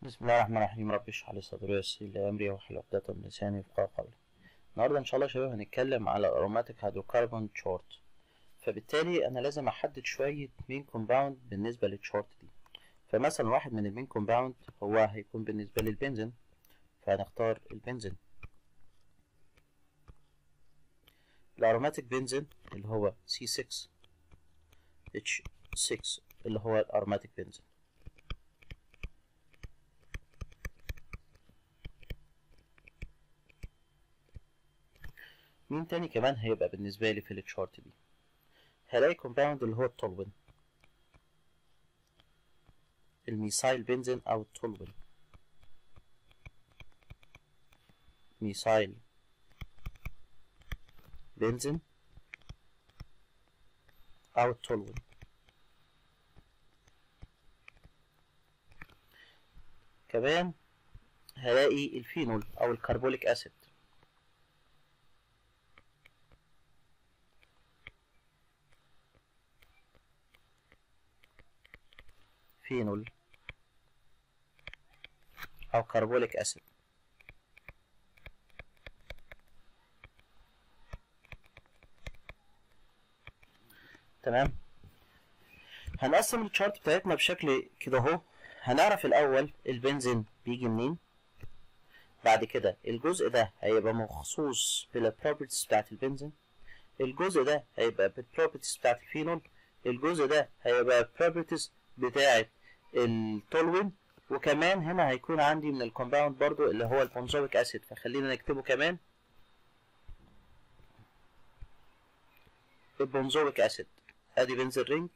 بسم الله الرحمن الرحيم رب اشرح لي صدري ويسر لي امري واحلل عقدة من لساني يفقهوا قولي النهارده ان شاء الله يا شباب هنتكلم على اروماتيك هيدروكربون شورت فبالتالي انا لازم احدد شويه مين كومباوند بالنسبه للشورت دي فمثلا واحد من المين كومباوند هو هيكون بالنسبه لي البنزين فهنختار البنزين الاروماتيك بنزين اللي هو C6 H6 اللي هو الاروماتيك بنزين مين تاني كمان هيبقى بالنسبة لي في التشارت دي هلاقي كومباوند اللي هو التولوين الميثايل بنزين أو التولوين ميثايل بنزين أو التولوين كمان هلاقي الفينول أو الكربوليك أسيد فينول أو كربوليك أسيد تمام هنقسم الشارت بتاعتنا بشكل كده اهو هنعرف الأول البنزين بيجي منين بعد كده الجزء ده هيبقى مخصوص بالبروبرتيز بتاعت البنزين الجزء ده هيبقى بالبروبرتيز بتاعت الفينول الجزء ده هيبقى properties بتاعة التولوين وكمان هنا هيكون عندي من الكومباوند برضو اللي هو البونزويك اسيد فخلينا نكتبه كمان البونزويك اسيد ادي بنزل رينج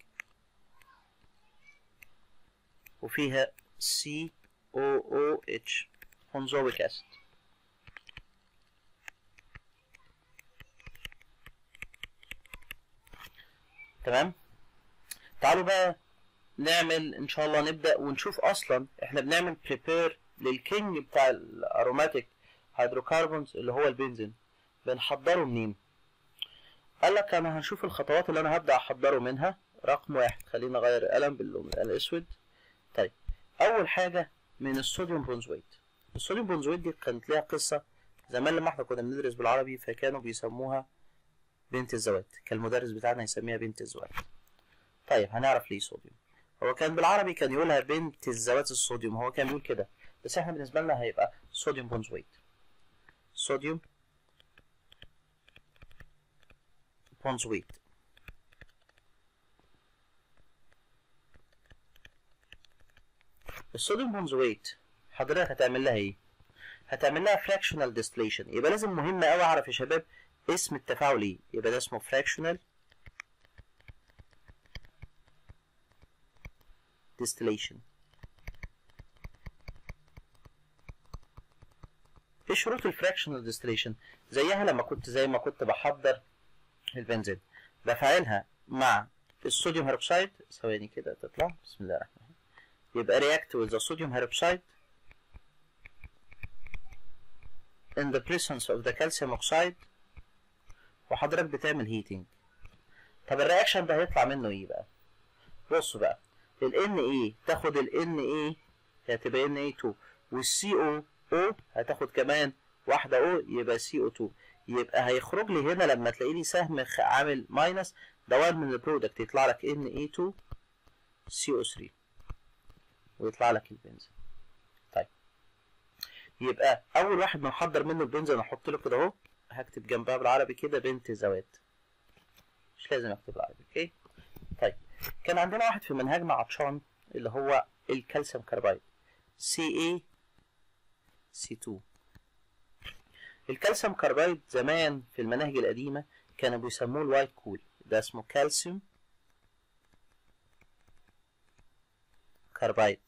وفيها سي او او اتش بونزويك اسيد تمام تعالوا بقى نعمل ان شاء الله نبدا ونشوف اصلا احنا بنعمل بريبير للكينج بتاع الاروماتيك هيدروكربونز اللي هو البنزين بنحضره منين قال لك انا هنشوف الخطوات اللي انا هبدا احضره منها رقم واحد خلينا نغير القلم باللون الاسود طيب اول حاجه من الصوديوم بونزويت الصوديوم بونزويت دي كانت ليها قصه زمان لما احنا كنا بندرس بالعربي فكانوا بيسموها بنت الزوات كان المدرس بتاعنا يسميها بنت الزوات طيب هنعرف ليه صوديوم هو كان بالعربي كان يقولها بنت الذوات الصوديوم هو كان بيقول كده بس احنا بالنسبه لنا هيبقى صوديوم بونزويت صوديوم بونزويت الصوديوم بونزويت حضرتك هتعمل لها ايه هتعمل لها fractional distillation يبقى لازم مهم قوي اعرف يا شباب اسم التفاعل ايه يبقى ده اسمه fractional distillation ايه شروط الفراكشنال ديستليشن زيها لما كنت زي ما كنت بحضر البنزين بفعلها مع الصوديوم هيدروكسيد ثواني كده تطلع بسم الله الرحمن الرحيم يبقى react with the sodium hydroxide in the presence of the calcium oxide وحضرتك بتعمل هيتنج طب الرياكشن ده هيطلع منه ايه بقى بصوا بقى ال Na تاخد ال Na هتبقى Na2 وال CO هتاخد كمان واحدة O يبقى CO2 يبقى هيخرج لي هنا لما تلاقي لي سهم عامل ماينس ده واحد من البرودكت يطلع لك Na2 CO3 ويطلع لك البنزين طيب يبقى أول واحد بنحضر منه البنزين أحط له كده أهو هكتب جنبها بالعربي كده بنت زوات مش لازم أكتب بالعربي أوكي طيب كان عندنا واحد في منهجنا عطشان اللي هو الكالسيوم كاربايد CA C2 الكالسيوم كاربايد زمان في المناهج القديمة كانوا بيسموه الوايت كول ده اسمه كالسيوم كاربايد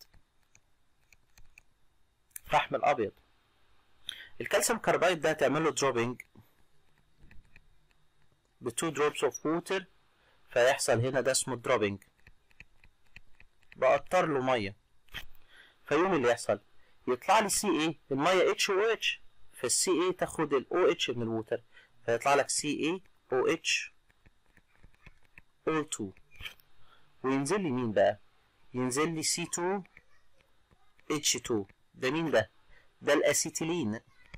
فحم الأبيض الكالسيوم كاربايد ده هتعمل له دروبينج ب 2 drops of water فيحصل هنا ده اسمه دروبينج بقطر له ميه فيوم اللي يحصل يطلع لي سي اي الميه اتش او اتش فالسي اي تاخد الاو اتش من الووتر فيطلع لك سي اي او اتش او 2 وينزل لي مين بقى ينزل لي سي 2 H2 ده مين ده؟ ده الاسيتيلين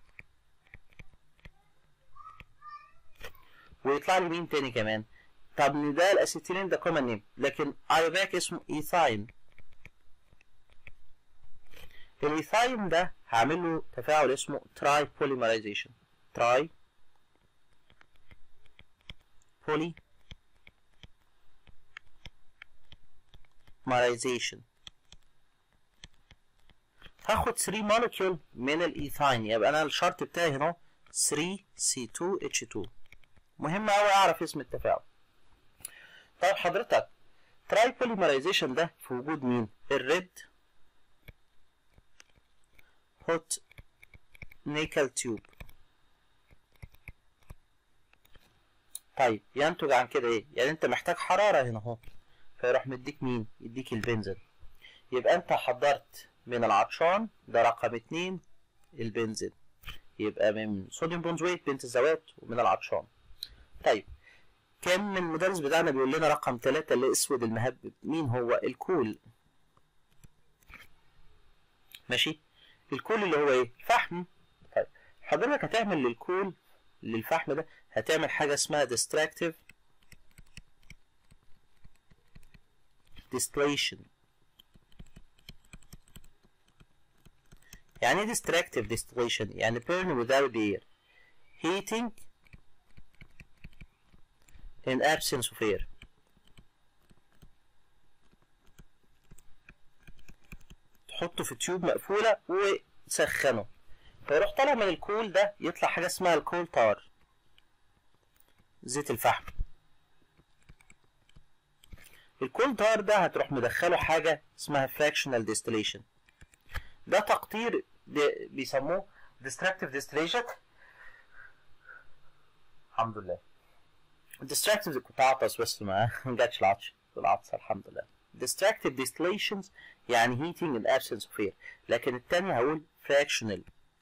ويطلع لي مين تاني كمان؟ طب ده الاسيتيلين ده كومن نيم لكن ايوباك اسمه ايثاين الايثاين ده هعمل له تفاعل اسمه تراي بوليمرايزيشن تراي بولي مرايزيشن هاخد 3 مولكيول من الايثاين يبقى انا الشرط بتاعي هنا 3C2H2 مهم قوي اعرف اسم التفاعل طيب حضرتك تراي بوليمرايزيشن ده في وجود مين الريد هوت نيكل تيوب طيب ينتج عن كده ايه يعني انت محتاج حرارة هنا اهو فيروح مديك مين يديك البنزين يبقى انت حضرت من العطشان ده رقم اتنين البنزين يبقى من صوديوم بونزويت بنت الزوات ومن العطشان طيب كان من المدرس بتاعنا بيقول لنا رقم ثلاثة اللي اسود المهبب مين هو الكول ماشي الكول اللي هو ايه الفحم طيب حضرتك هتعمل للكول للفحم ده هتعمل حاجة اسمها distractive distillation يعني ايه distractive distillation يعني burn without air heating in absence of air تحطه في تيوب مقفولة وتسخنه فيروح طالع من الكول ده يطلع حاجة اسمها الكول تار زيت الفحم الكول تار ده هتروح مدخله حاجة اسمها fractional distillation ده تقطير بيسموه destructive distillation الحمد لله destructive كنت عطس بس ما جاتش العطش العطس الحمد لله destructive distillations يعني heating in absence of air لكن التاني هقول fractional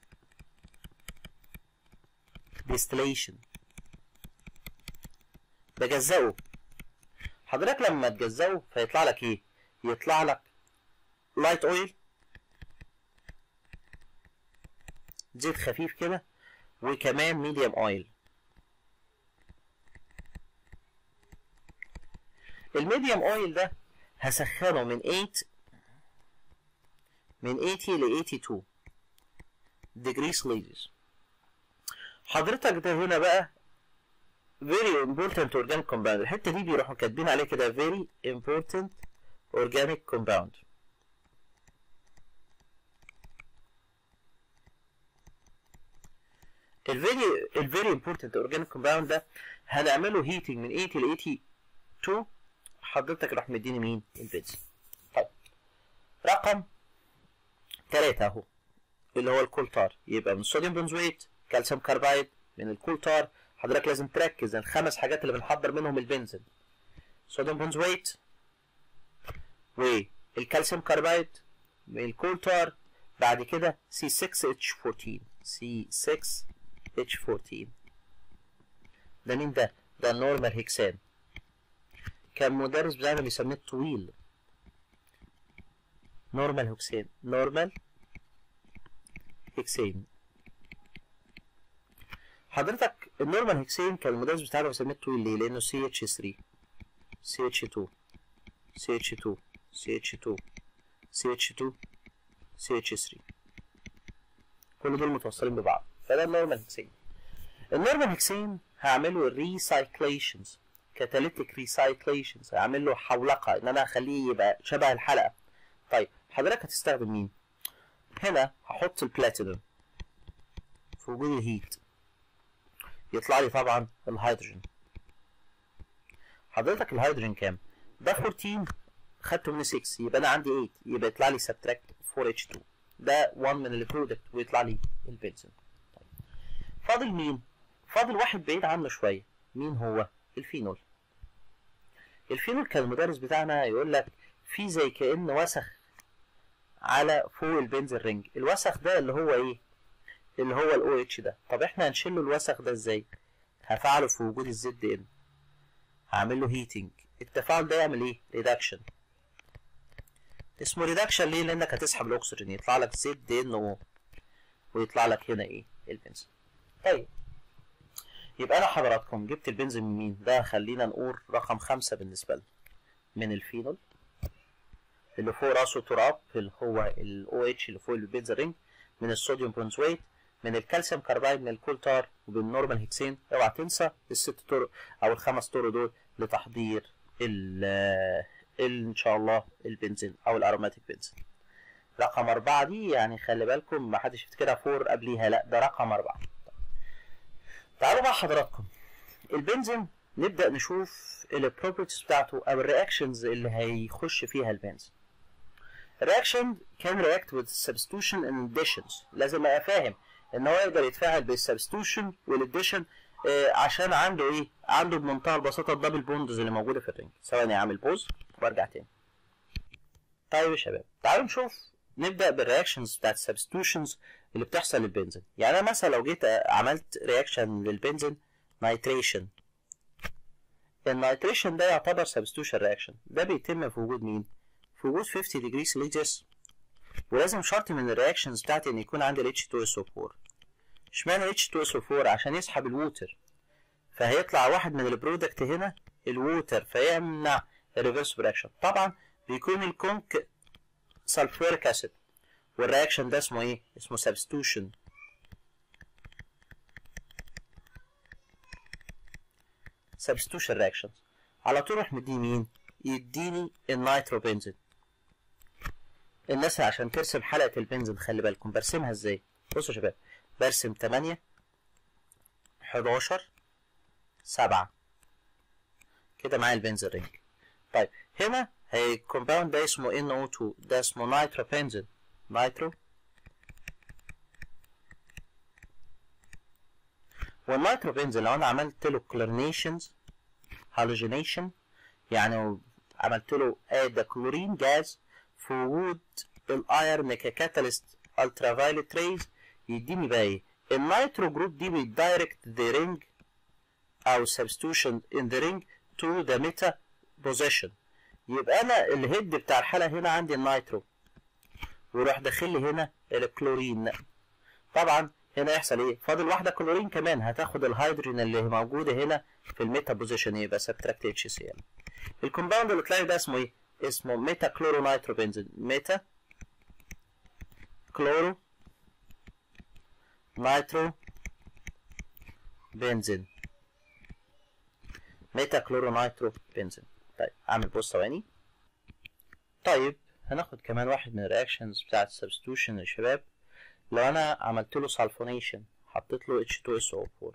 distillation بجزأه حضرتك لما تجزأه فيطلع لك ايه يطلع لك لايت اويل زيت خفيف كده وكمان ميديوم اويل الميديوم اويل ده هسخنه من 8 من 80 ل 82 degree celsius حضرتك ده هنا بقى very important organic compound الحتة دي بيروحوا كاتبين عليه كده very important organic compound الفيري الفيري امبورتنت اورجانيك كومباوند ده هنعمله هيتنج من 80 ل 82 حضرتك راح مديني مين البنزين طيب رقم 3 اهو اللي هو الكولتار يبقى من الصوديوم بنزويت كالسيوم كاربايد من الكولتار حضرتك لازم تركز الخمس حاجات اللي بنحضر منهم البنزين صوديوم بنزويت والكالسيوم كاربايد من الكولتار بعد كده C6H14 C6H14 ده مين ده؟ ده النورمال هيكسان كان مدرس بتاعنا بيسميه الطويل نورمال هيكسان نورمال هيكسين حضرتك النورمال هيكسين كان المدرس بتاعنا بيسميه الطويل ليه؟ لأنه CH3 CH2 CH2 CH2 CH2 CH3 كل دول متوصلين ببعض فده النورمال هيكسين النورمال هيكسين هعمله ريسايكليشنز كاتاليتيك ريسايكليشنز هعمل له حولقه ان انا اخليه يبقى شبه الحلقه طيب حضرتك هتستخدم مين هنا هحط البلاتينوم في وجود الهيت يطلع لي طبعا الهيدروجين حضرتك الهيدروجين كام ده 14 خدته من 6 يبقى انا عندي 8 يبقى يطلع لي سبتراكت 4H2 ده 1 من البرودكت ويطلع لي البنزين طيب. فاضل مين فاضل واحد بعيد عنه شويه مين هو الفينول الفينول كان المدرس بتاعنا يقول لك في زي كأن وسخ على فوق البنزين رينج الوسخ ده اللي هو ايه اللي هو الاو اتش ده طب احنا هنشيل له الوسخ ده ازاي هفعله في وجود الزد دي ان هعمل له هيتنج التفاعل ده يعمل ايه ريدكشن اسمه ريدكشن ليه لانك هتسحب الاكسجين يطلع لك زد ان او ويطلع لك هنا ايه البنزين طيب يبقى انا حضراتكم جبت البنزين من مين ده خلينا نقول رقم خمسة بالنسبة لنا من الفينول اللي فوق راسه تراب اللي هو ال OH اللي فوق البنزين رينج من الصوديوم بونزويت من الكالسيوم كاربايد من الكولتار وبالنورمال هيكسين اوعى تنسى الست طرق او الخمس طرق دول لتحضير ال ان شاء الله البنزين او الاروماتيك بنزين رقم أربعة دي يعني خلي بالكم ما حدش يفتكرها فور قبليها لا ده رقم أربعة تعالوا بقى حضراتكم البنزين نبدأ نشوف البروبرتيز بتاعته أو الرياكشنز اللي هيخش فيها البنزين الرياكشن كان رياكت with substitution and additions لازم ابقى فاهم ان هو يقدر يتفاعل بالسبستيوشن والاديشن آه عشان عنده ايه عنده بمنتهى البساطه الدبل بوندز اللي موجوده في الرينج ثواني اعمل بوز وارجع تاني طيب يا شباب تعالوا نشوف نبدا بالرياكشنز بتاعت السبستيوشنز اللي بتحصل للبنزين يعني انا مثلا لو جيت عملت رياكشن للبنزين نايتريشن النايتريشن ده يعتبر سبستيوشن رياكشن ده بيتم في وجود مين في وجود 50 degree سيليزيوس ولازم شرط من الرياكشنز بتاعتي ان يكون عندي ال H2SO4 اشمعنى ال H2SO4 عشان يسحب الووتر فهيطلع واحد من البرودكت هنا الووتر فيمنع الريفرس رياكشن طبعا بيكون الكونك سلفوريك اسيد والرياكشن ده اسمه ايه اسمه سبستيوشن سبستيوشن رياكشن على طول راح مديني مين يديني النيتروبنزين الناس عشان ترسم حلقة البنزين خلي بالكم برسمها ازاي بصوا يا شباب برسم 8 11 7 كده معايا البنزين رينج طيب هنا هي الكومباوند ده اسمه NO2 ده اسمه نيتروبنزين نيترو والنيتروبنزين لو انا عملت له كلورينيشنز هالوجينيشن يعني عملت له اد كلورين جاز في وجود الايرن ككاتاليست الترا فايلت ريز يديني بقى ايه النيترو جروب دي بيدايركت ذا رينج او substitution in the ring to the meta position يبقى انا الهيد بتاع الحاله هنا عندي النيترو ويروح داخل لي هنا الكلورين طبعا هنا يحصل ايه فاضل واحده كلورين كمان هتاخد الهيدروجين اللي موجوده هنا في الميتا بوزيشن يبقى سبتراكت اتش سي ال الكومباوند اللي طلع ده اسمه ايه اسمه ميتا كلورو نيتروبنزين ميتا كلورو نيترو بنزين ميتا كلورو نيترو بنزين طيب اعمل بص ثواني طيب هناخد كمان واحد من الرياكشنز بتاعت السبستيوشن يا شباب لو انا عملت له سلفونيشن حطيت له H2SO4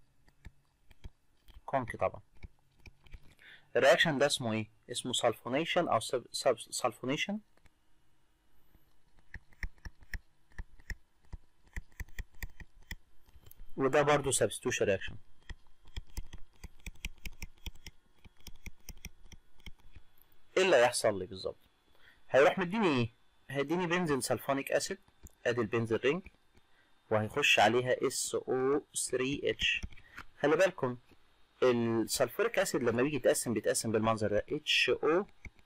كونك طبعا الرياكشن ده اسمه ايه اسمه سلفونيشن او سب سلفونيشن وده برضو substitution reaction ايه اللي هيحصل لي بالظبط هيروح مديني ايه هيديني بنزين سلفونيك اسيد ادي البنزين رينج وهيخش عليها SO3H خلي بالكم السلفوريك اسيد لما بيجي يتقسم بيتقسم بالمنظر ده HO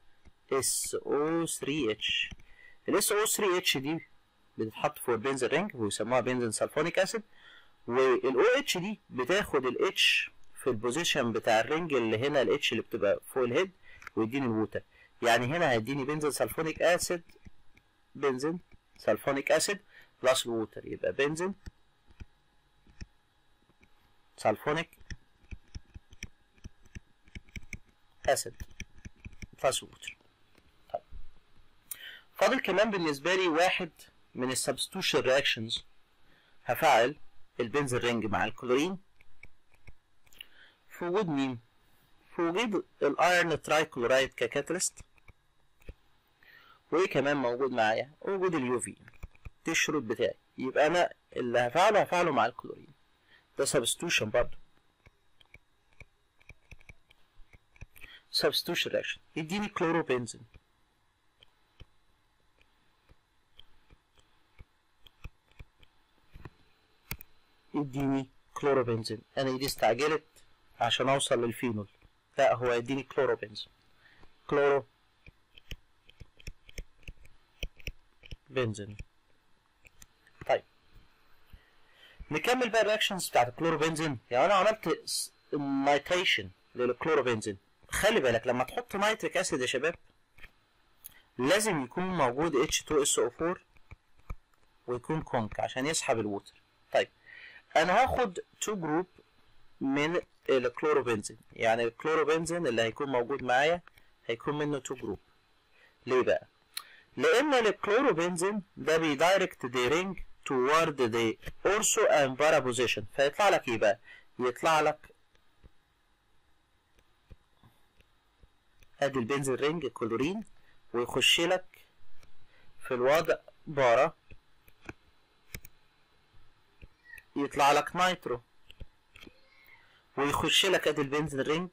SO3H ال SO3H دي بتتحط فوق البنزين رينج ويسموها بنزين سلفونيك اسيد وال OH دي بتاخد ال H في البوزيشن بتاع الرينج اللي هنا ال H اللي بتبقى فوق الهيد ويديني الووتر يعني هنا هيديني بنزين سلفونيك اسيد بنزين سلفونيك اسيد بلس الووتر يبقى بنزين سلفونيك اسيد بلس ووتر طيب فاضل كمان بالنسبة لي واحد من السبستوشن رياكشنز هفعل البنزين رينج مع الكلورين في وجود مين؟ في وجود الايرن تراي كلورايد ككاتاليست وايه كمان موجود معايا؟ وجود اليو في دي الشروط بتاعي يبقى انا اللي هفعله هفعله مع الكلورين ده سبستوشن برضه substitution reaction يديني كلوروبنزين يديني كلوروبنزين انا ايدي استعجلت عشان اوصل للفينول لا هو يديني كلوروبنزين كلورو بنزين طيب نكمل بقى الرياكشنز بتاعت الكلوروبنزين يعني انا عملت نايتريشن للكلوروبنزين خلي بالك لما تحط نيتريك اسيد يا شباب لازم يكون موجود H2SO4 ويكون كونك عشان يسحب الووتر طيب انا هاخد 2 جروب من الكلوروبنزين يعني الكلوروبنزين اللي هيكون موجود معايا هيكون منه 2 جروب ليه بقى لان الكلوروبنزين ده بيدايركت the ring toward the ortho and para position فيطلع لك ايه بقى يطلع لك ادي البنزين رينج كلورين ويخش لك في الوضع بارا يطلع لك نايترو ويخش لك ادي البنزين رينج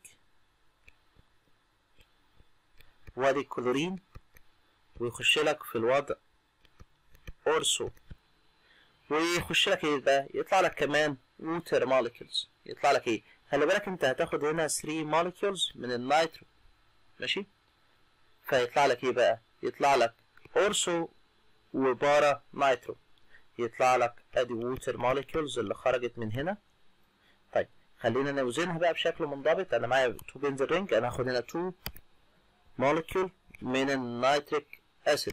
وادي الكلورين ويخش لك في الوضع اورسو ويخش لك ايه بقى يطلع لك كمان ووتر موليكيولز يطلع لك ايه خلي بالك انت هتاخد هنا 3 موليكيولز من النيترو ماشي فيطلع لك ايه بقى يطلع لك اورسو وبارا نيترو يطلع لك ادي ووتر موليكيولز اللي خرجت من هنا طيب خلينا نوزنها بقى بشكل منضبط انا معايا 2 بنزل رينج انا هاخد هنا 2 موليكيول من النيتريك اسيد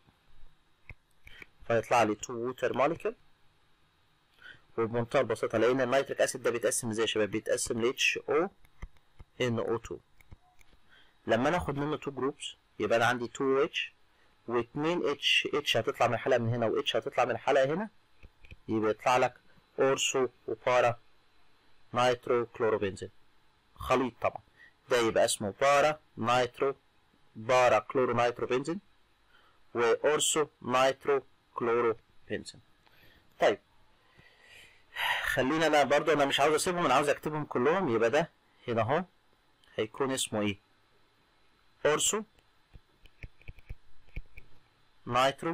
فيطلع لي 2 ووتر موليكيول وبمنتهى البساطة لأن النيتريك أسيد ده بيتقسم ازاي يا شباب؟ بيتقسم ل HO NO2 لما أنا آخد منه 2 جروبس يبقى أنا عندي 2 H و 2 H H هتطلع من الحلقة من هنا و H هتطلع من الحلقة هنا يبقى يطلع لك أورسو وبارا نيترو كلوروبنزين خليط طبعا ده يبقى اسمه بارا نيترو بارا كلورو نيترو بنزين وأورسو نيترو كلورو بنزين طيب خلينا انا برضو انا مش عاوز اسيبهم انا عاوز اكتبهم كلهم يبقى ده هنا اهو هيكون اسمه ايه اورسو نايترو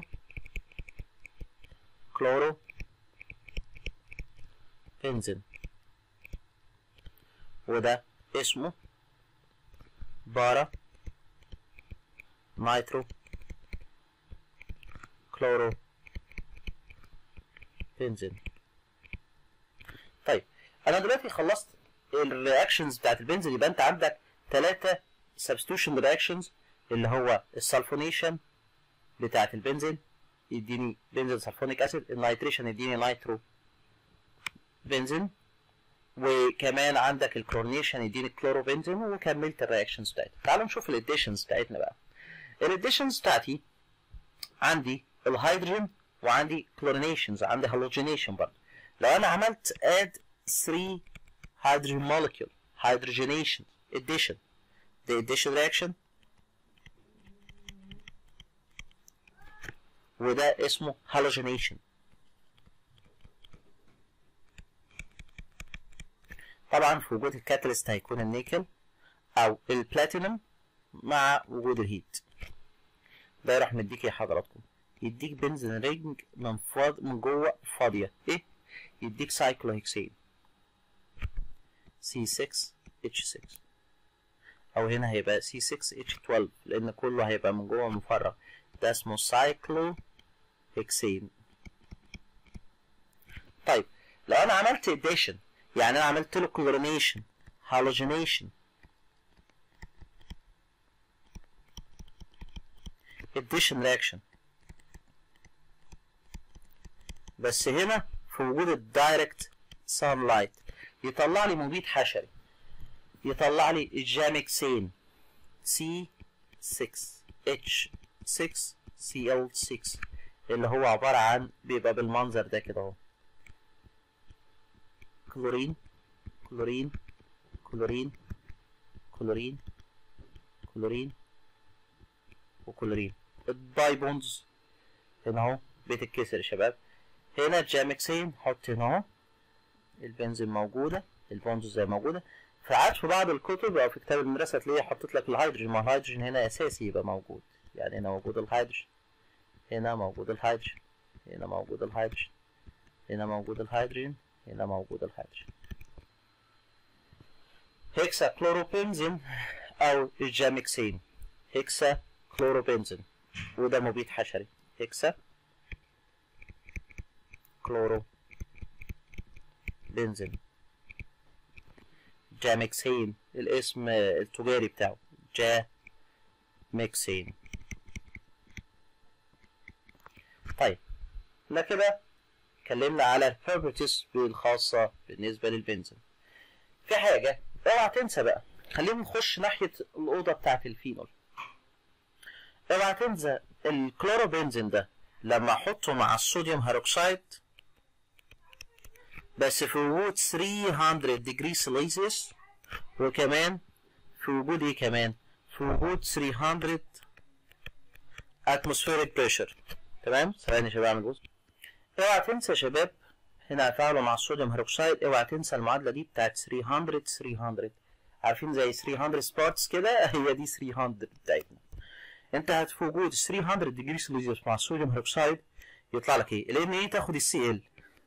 كلورو بنزين وده اسمه بارا نايترو كلورو بنزين طيب انا دلوقتي خلصت الرياكشنز بتاعت البنزين يبقى انت عندك ثلاثة سبستيوشن رياكشنز اللي هو السلفونيشن بتاعت البنزين يديني بنزين سلفونيك اسيد النيتريشن يديني نيترو بنزين وكمان عندك الكلورنيشن يديني كلورو بنزين وكملت الرياكشنز بتاعتي تعالوا نشوف الاديشنز بتاعتنا بقى الاديشنز بتاعتي عندي الهيدروجين وعندي كلورينيشنز عندي هالوجينيشن برضه لو انا عملت add 3 hydrogen molecule hydrogenation addition the addition reaction وده اسمه halogenation طبعا في وجود الكاتاليست هيكون النيكل او البلاتينم مع وجود الهيت ده راح مديك يا حضراتكم يديك بنزين رينج من فاض من جوه فاضيه ايه يديك سايكلوهكسين C6H6 او هنا هيبقى C6H12 لان كله هيبقى من جوه مفرغ ده اسمه سايكلوهكسين طيب لو انا عملت اديشن يعني انا عملت له كلورينيشن هالوجينيشن addition reaction بس هنا في وجود الدايركت sunlight يطلع لي مبيد حشري يطلع لي الجامكسين C6H6Cl6 اللي هو عبارة عن بيبقى بالمنظر ده كده اهو كلورين كلورين كلورين كلورين كلورين وكلورين الداي بونز هنا اهو بتتكسر يا شباب هنا الجامكسين حط هنا اهو البنزين موجودة البونز زي موجودة فعاد في بعض الكتب او في كتاب المدرسة تلاقيه حطيت لك الهيدروجين ما الهيدروجين هنا اساسي يبقى موجود يعني هنا موجود الهيدروجين هنا موجود الهيدروجين هنا موجود الهيدروجين هنا موجود الهيدروجين هنا موجود الهيدروجين هيكسا كلوروبنزين او الجامكسين هيكسا كلوروبنزين وده مبيد حشري هيكسا كلورو بنزين جامكسين الاسم التجاري بتاعه جا ميكسين طيب احنا كده اتكلمنا على البروبرتيز الخاصة بالنسبة للبنزين في حاجة اوعى تنسى بقى خلينا نخش ناحية الأوضة بتاعة الفينول اوعى تنسى الكلوروبنزين ده لما احطه مع الصوديوم هيدروكسيد بس في وجود 300 ديجري سيليزيوس وكمان في وجود ايه كمان في وجود 300 اتموسفيريك بريشر تمام ثواني يا شباب اعمل بوز اوعى تنسى يا شباب هنا هفعله مع الصوديوم هيدروكسيد اوعى تنسى المعادله دي بتاعت 300 300 عارفين زي 300 سبارتس كده هي دي 300 بتاعتنا انت هت في وجود 300 ديجري سيليزيوس مع الصوديوم هيدروكسيد يطلع لك ايه؟ لان ايه تاخد السي ال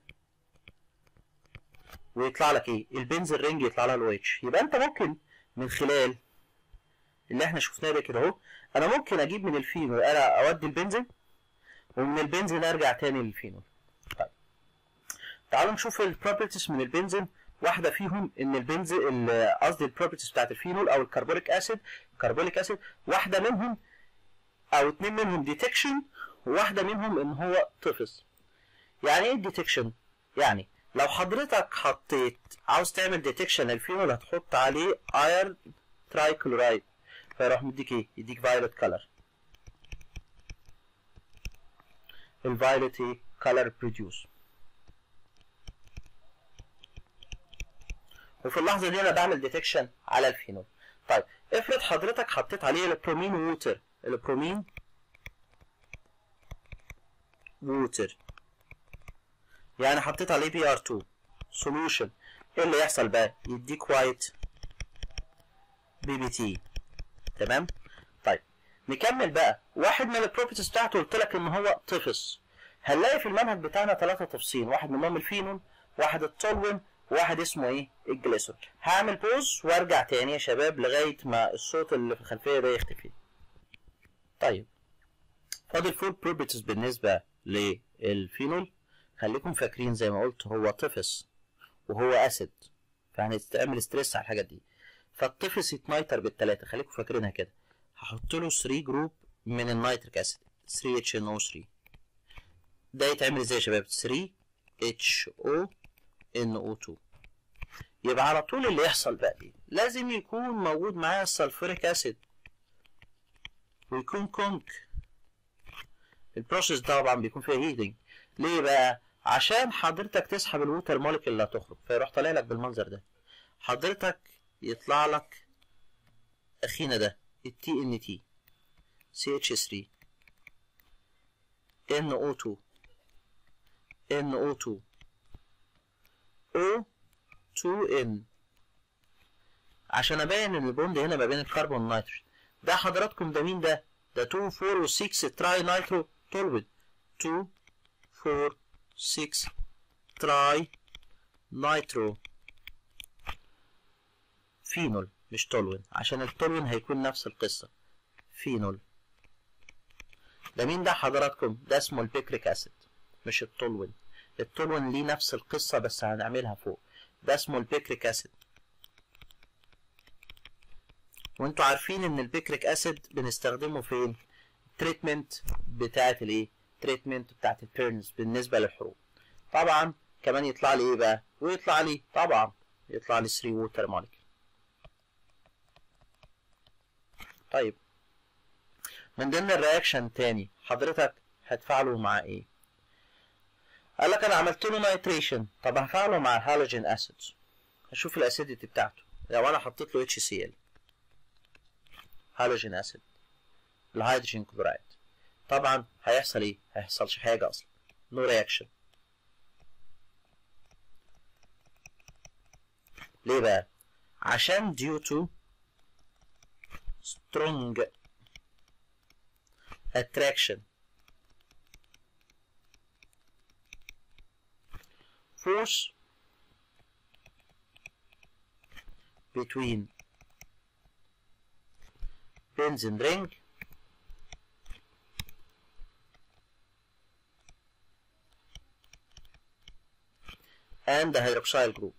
ويطلع لك ايه؟ البنزل رينج يطلع لها الو اتش يبقى انت ممكن من خلال اللي احنا شفناه ده كده اهو انا ممكن اجيب من الفينول انا اودي البنزين ومن البنزين ارجع تاني للفينول طيب تعالوا نشوف البروبرتيز من البنزين واحده فيهم ان البنزين قصدي البروبرتيز بتاعت الفينول او الكربونيك اسيد كربونيك اسيد واحده منهم او اتنين منهم ديتكشن وواحده منهم ان هو طفس يعني ايه الديتكشن يعني لو حضرتك حطيت عاوز تعمل ديتكشن للفينول هتحط عليه ايرن تراي كلورايد فيروح مديك ايه يديك فايولت كلر الفايولت ايه كلر بروديوس وفي اللحظه دي انا بعمل ديتكشن على الفينول طيب افرض حضرتك حطيت عليه البرومين ووتر البرومين ووتر يعني حطيت عليه بي ار 2 سولوشن ايه اللي يحصل بقى يديك وايت بي بي تي تمام طيب نكمل بقى واحد من البروبرتيز بتاعته قلت لك ان هو طفس هنلاقي في المنهج بتاعنا ثلاثة تفصيل واحد منهم الفينول واحد التولوين واحد اسمه ايه الجليسرول هعمل بوز وارجع تاني يا شباب لغاية ما الصوت اللي في الخلفية ده يختفي طيب فاضل فول بروبرتيز بالنسبة للفينول خليكم فاكرين زي ما قلت هو طفس وهو اسيد فهنستعمل ستريس على الحاجات دي فالطفس يتنيتر بالتلاتة خليكم فاكرينها كده هحط له 3 جروب من النيتريك اسيد 3 اتش ان او 3 ده يتعمل ازاي يا شباب 3 اتش او ان او 2 يبقى على طول اللي يحصل بقى ايه لازم يكون موجود معاه السلفوريك اسيد ويكون كونك البروسيس ده طبعا بيكون فيها هيتنج ليه بقى عشان حضرتك تسحب الووتر مولكيول اللي هتخرج فيروح طالع لك بالمنظر ده حضرتك يطلع لك اخينا ده التي ان تي سي اتش 3 ان او 2 ان او 2 او 2 ان عشان ابين ان البوند هنا ما بين الكربون والنيتروجين ده حضراتكم ده مين ده ده 2 4 و6 تراي نيترو تولويد 2 4 6 تراي نيترو فينول مش تولوين عشان التولوين هيكون نفس القصة فينول ده مين ده حضراتكم ده اسمه البيكريك اسيد مش التولوين التولوين ليه نفس القصة بس هنعملها فوق ده اسمه البيكريك اسيد وانتوا عارفين ان البيكريك اسيد بنستخدمه فين التريتمنت بتاعت الايه تريتمنت بتاعت البيرنز بالنسبة للحروب طبعا كمان يطلع لي ايه بقى ويطلع لي طبعا يطلع لي 3 ووتر مولكيول طيب من ضمن الرياكشن تاني حضرتك هتفعله مع ايه قال لك انا عملت له نايتريشن طب هفعله مع الهالوجين اسيدز هشوف الاسيديتي بتاعته لو انا حطيت له اتش سي ال هالوجين اسيد الهيدروجين كلورايد طبعا هيحصل ايه هيحصلش حاجه اصلا نو رياكشن ليه بقى عشان due to strong attraction force between benzene ring and the hydroxyl group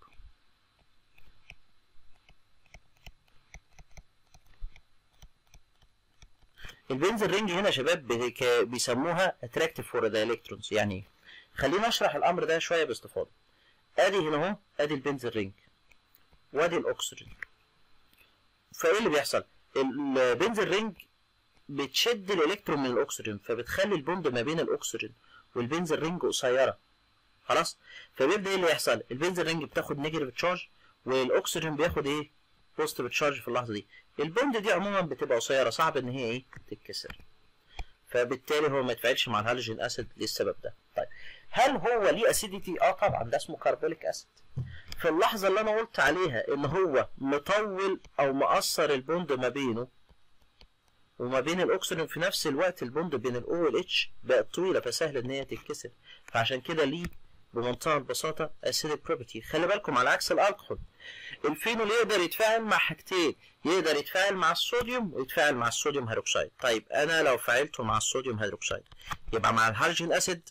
البنزل رينج هنا يا شباب بك- بيسموها attractive for the electrons يعني ايه؟ خلينا اشرح الامر ده شويه باستفاضه ادي هنا اهو ادي البنزل رينج وادي الاكسجين فايه اللي بيحصل البنزل رينج بتشد الالكترون من الاكسجين فبتخلي البوند ما بين الاكسجين والبنزل رينج قصيره خلاص فبيبدا ايه اللي يحصل البنزل رينج بتاخد نيجاتيف تشارج والاكسجين بياخد ايه بوزيتيف تشارج في اللحظه دي البوند دي عموما بتبقى قصيره صعب ان هي ايه تتكسر فبالتالي هو ما يتفاعلش مع الهالوجين اسيد للسبب ده طيب هل هو ليه اسيديتي اه طبعا ده اسمه كربونيك اسيد في اللحظه اللي انا قلت عليها ان هو مطول او مقصر البوند ما بينه وما بين الاكسجين في نفس الوقت البوند بين الاو والاتش بقت طويله فسهل ان هي تتكسر فعشان كده ليه بمنتهى البساطه اسيدك بروبرتي خلي بالكم على عكس الالكحول الفينول يقدر يتفاعل مع حاجتين يقدر يتفاعل مع الصوديوم ويتفاعل مع الصوديوم هيدروكسيد طيب انا لو فعلته مع الصوديوم هيدروكسيد يبقى مع الهالوجين اسيد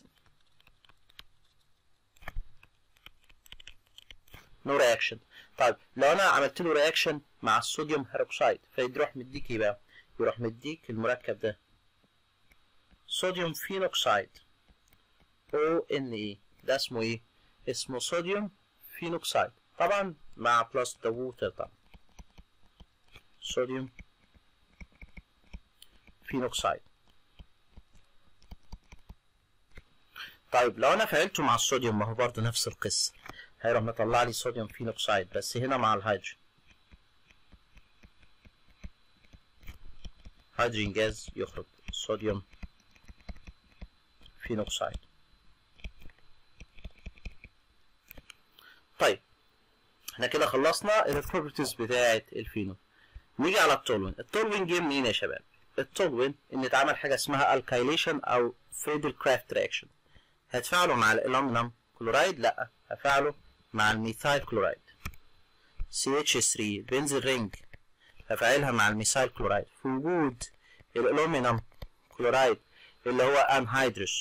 نو رياكشن طيب لو انا عملت له رياكشن مع الصوديوم هيدروكسيد فيروح مديك ايه بقى يروح مديك المركب ده صوديوم فينوكسيد او ان اي ده اسمه ايه اسمه صوديوم فينوكسيد طبعا مع بلس ذا ووتر طبعا صوديوم فينوكسيد طيب لو انا فعلته مع الصوديوم ما هو برضه نفس القصه هيروح مطلع لي صوديوم فينوكسيد بس هنا مع الهيدروجين هيدروجين جاز يخرج صوديوم فينوكسيد طيب احنا كده خلصنا البروبرتيز بتاعه الفينول نيجي على التولوين التولوين جه منين يا شباب التولوين ان اتعمل حاجه اسمها الكايليشن او فيدل كرافت رياكشن هتفاعله مع الالومنيوم كلورايد لا هفاعله مع الميثايل كلورايد CH3 بنزل رينج هفعلها مع الميثايل كلورايد في وجود الالومنيوم كلورايد اللي هو انهيدرس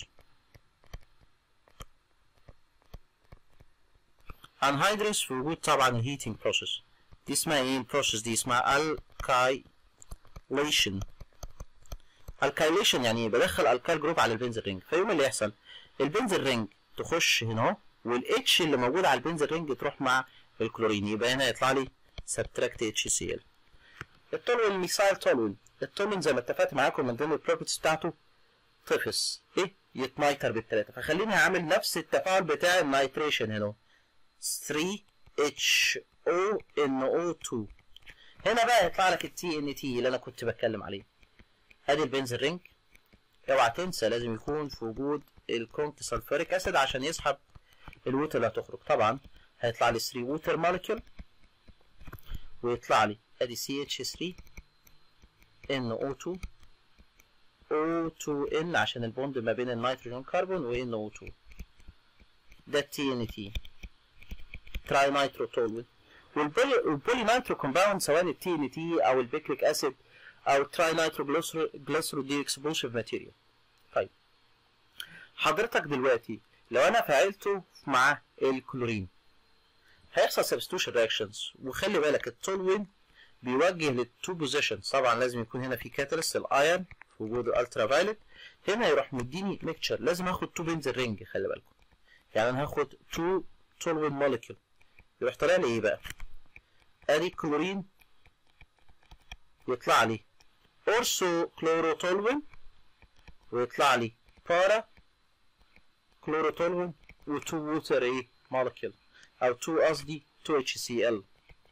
انهيدرس في وجود طبعا الهيتنج بروسيس دي اسمها ايه البروسيس دي اسمها الكايليشن الكايليشن يعني ايه بدخل الكايل جروب على البنزل رينج فيوم اللي يحصل البنزل رينج تخش هنا اهو والاتش اللي موجود على البنزل رينج تروح مع الكلورين يبقى هنا يطلع لي سبتراكت اتش سي ال التولوين ميثايل تولوين التولوين زي ما اتفقت معاكم من ضمن البروبرتيز بتاعته طفس ايه يتنايتر بالثلاثه فخليني هعمل نفس التفاعل بتاع النيتريشن هنا 3 اتش او ان او 2 هنا بقى يطلع لك التي ان تي اللي انا كنت بتكلم عليه ادي البنزل رينج اوعى تنسى لازم يكون في وجود الكونك سلفوريك اسيد عشان يسحب الووتر اللي هتخرج طبعا هيطلع لي 3 ووتر مولكيول ويطلع لي ادي سي اتش 3 ان او 2 او 2 ان عشان البوند ما بين النيتروجين كربون وان او 2 ده التي ان تي تراي نيترو تولوين والبولي نيترو كومباوند سواء التي ان تي او البيكريك اسيد او تراي نيترو جليسرو دي اكسبلوسيف ماتيريال طيب حضرتك دلوقتي لو انا فعلته مع الكلورين هيحصل سبستوشن رياكشنز وخلي بالك التولوين بيوجه للتو بوزيشنز طبعا لازم يكون هنا في كاتاليست الايون في وجود الالترا فايلت هنا يروح مديني ميكتشر لازم اخد تو بنزل رينج خلي بالكم يعني انا هاخد تو تولوين مولكيول يروح طالع لي ايه بقى ادي كلورين يطلع لي اورسو كلوروتولوين ويطلع لي بارا كلوروتولوين و2 ووتر ايه مولكيول او 2 قصدي 2 اتش سي ال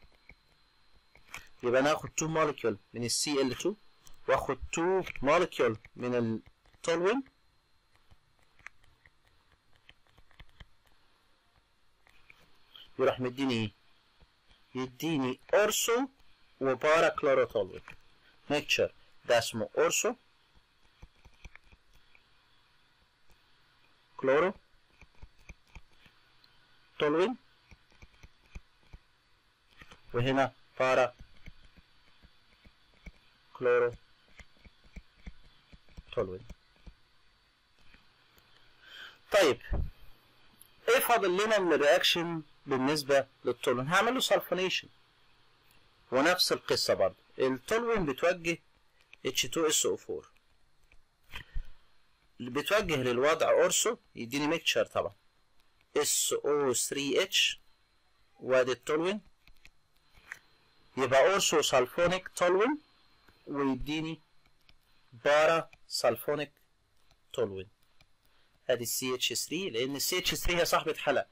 يبقى انا هاخد 2 مولكيول من السي ال 2 واخد 2 مولكيول من التولوين يروح مديني ايه يديني اورسو وبارا كلوروتولوين ميكتشر ده اسمه اورسو كلورو تولوين وهنا بارا كلورو تولوين طيب if فاضل لنا من الرياكشن بالنسبه للتولوين هعمل له سلفونيشن ونفس القصه برضه التولوين بتوجه H2SO4 اللي بتوجه للوضع اورسو يديني ميكتشر طبعا SO3H وادي التولوين يبقى اورسو سلفونيك تولوين ويديني بارا سلفونيك تولوين ادي السي اتش 3 لان السي اتش 3 هي صاحبة حلقة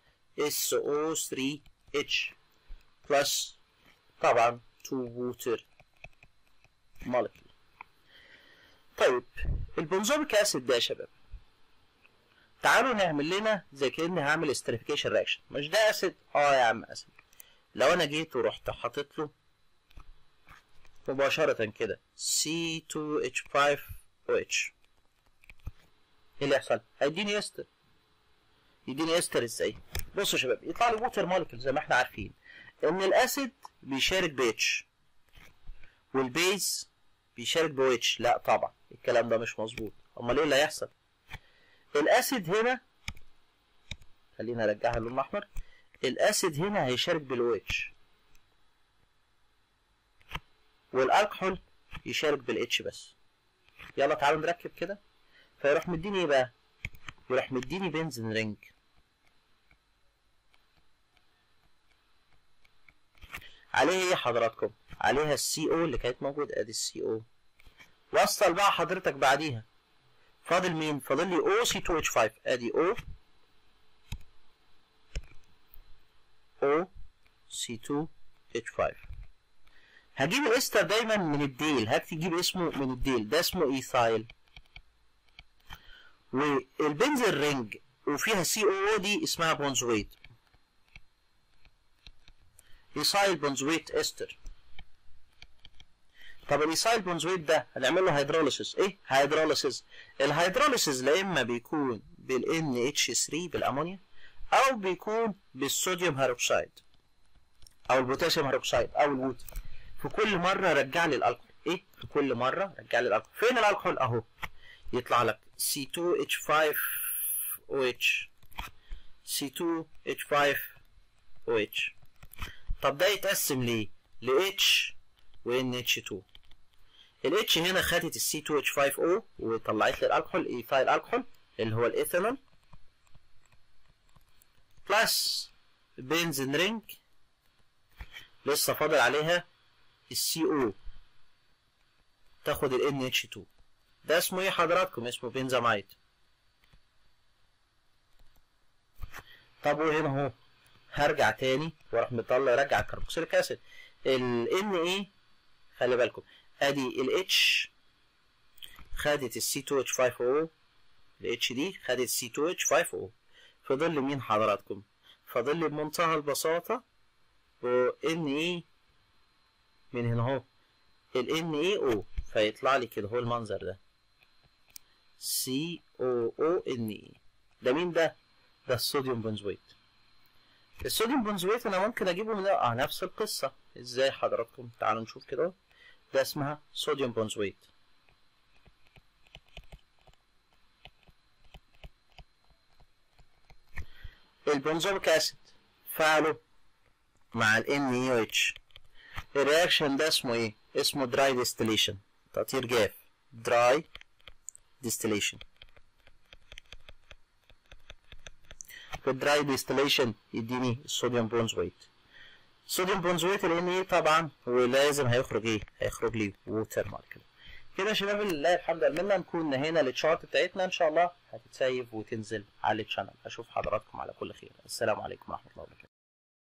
SO3H بلس طبعا 2 ووتر مولكيول طيب البنزوميك اسيد ده يا شباب تعالوا نعمل لنا زي كاني هعمل استريفيكيشن رياكشن مش ده اسيد اه يا عم اسيد لو انا جيت ورحت حاطط له مباشرة كده C2H5OH ايه اللي يحصل؟ هيديني استر يديني استر ازاي؟ بصوا يا شباب يطلع لي ووتر مولكيول زي ما احنا عارفين ان الاسيد بيشارك ب H والبيز بيشارك ب OH لا طبعا الكلام ده مش مظبوط امال ايه اللي هيحصل؟ الاسيد هنا خلينا ارجعها اللون الاحمر الاسيد هنا هيشارك بالاو اتش والالكحول يشارك بالاتش بس يلا تعالوا نركب كده فيروح مديني ايه بقى يروح مديني بنزين رينج عليها ايه حضراتكم عليها السي او اللي كانت موجوده ادي السي او وصل بقى حضرتك بعديها فاضل مين فاضل لي او سي 2 اتش 5 ادي او او سي 2 اتش 5 هجيب الاستر دايما من الديل هتجيب اسمه من الديل ده اسمه ايثايل والبنزل رينج وفيها سي او او دي اسمها بونزويت ايثايل بونزويت استر طب الايثايل بونزويت ده هنعمل له هيدروليسيس ايه هيدروليسيس الهيدروليسيس لا اما بيكون بالان اتش 3 بالامونيا او بيكون بالصوديوم هيدروكسيد او البوتاسيوم هيدروكسيد او الووتر في كل مره رجع لي الالكحول ايه في كل مره رجع لي الالكحول فين الالكحول اهو يطلع لك C2H5OH C2H5OH طب ده يتقسم ليه ل H و NH2 ال H هنا خدت ال C2H5O وطلعت لي الالكحول ايثايل الكحول اللي هو الايثانول بلس بنزين رينج لسه فاضل عليها السي او تاخد ال NH2 ده اسمه ايه حضراتكم اسمه بنزامايد طب وهنا اهو هرجع تاني واروح مطلع ارجع الكربوكسيليك اسيد ال Na خلي بالكم ادي ال H خدت ال C2H5O ال H دي خدت C2H5O فضل لي مين حضراتكم فضل لي بمنتهى البساطة و Na من هنا اهو ال NaO فيطلع لي كده هو المنظر ده سي او او ان اي ده مين ده؟ ده الصوديوم بنزويت الصوديوم بنزويت انا ممكن اجيبه من اه نفس القصة ازاي حضراتكم تعالوا نشوف كده ده اسمها صوديوم بنزويت البنزويك اسيد فعله مع ال NaOH الرياكشن ده اسمه ايه؟ اسمه دراي ديستليشن تطهير جاف دراي distillation في الدراي ديستليشن يديني الصوديوم بونزويت الصوديوم بونزويت لان ايه طبعا ولازم هيخرج ايه هيخرج لي ووتر ماركل كده يا شباب لله الحمد لله نكون نهينا التشارت بتاعتنا ان شاء الله هتتسيف وتنزل على الشانل اشوف حضراتكم على كل خير السلام عليكم ورحمه الله وبركاته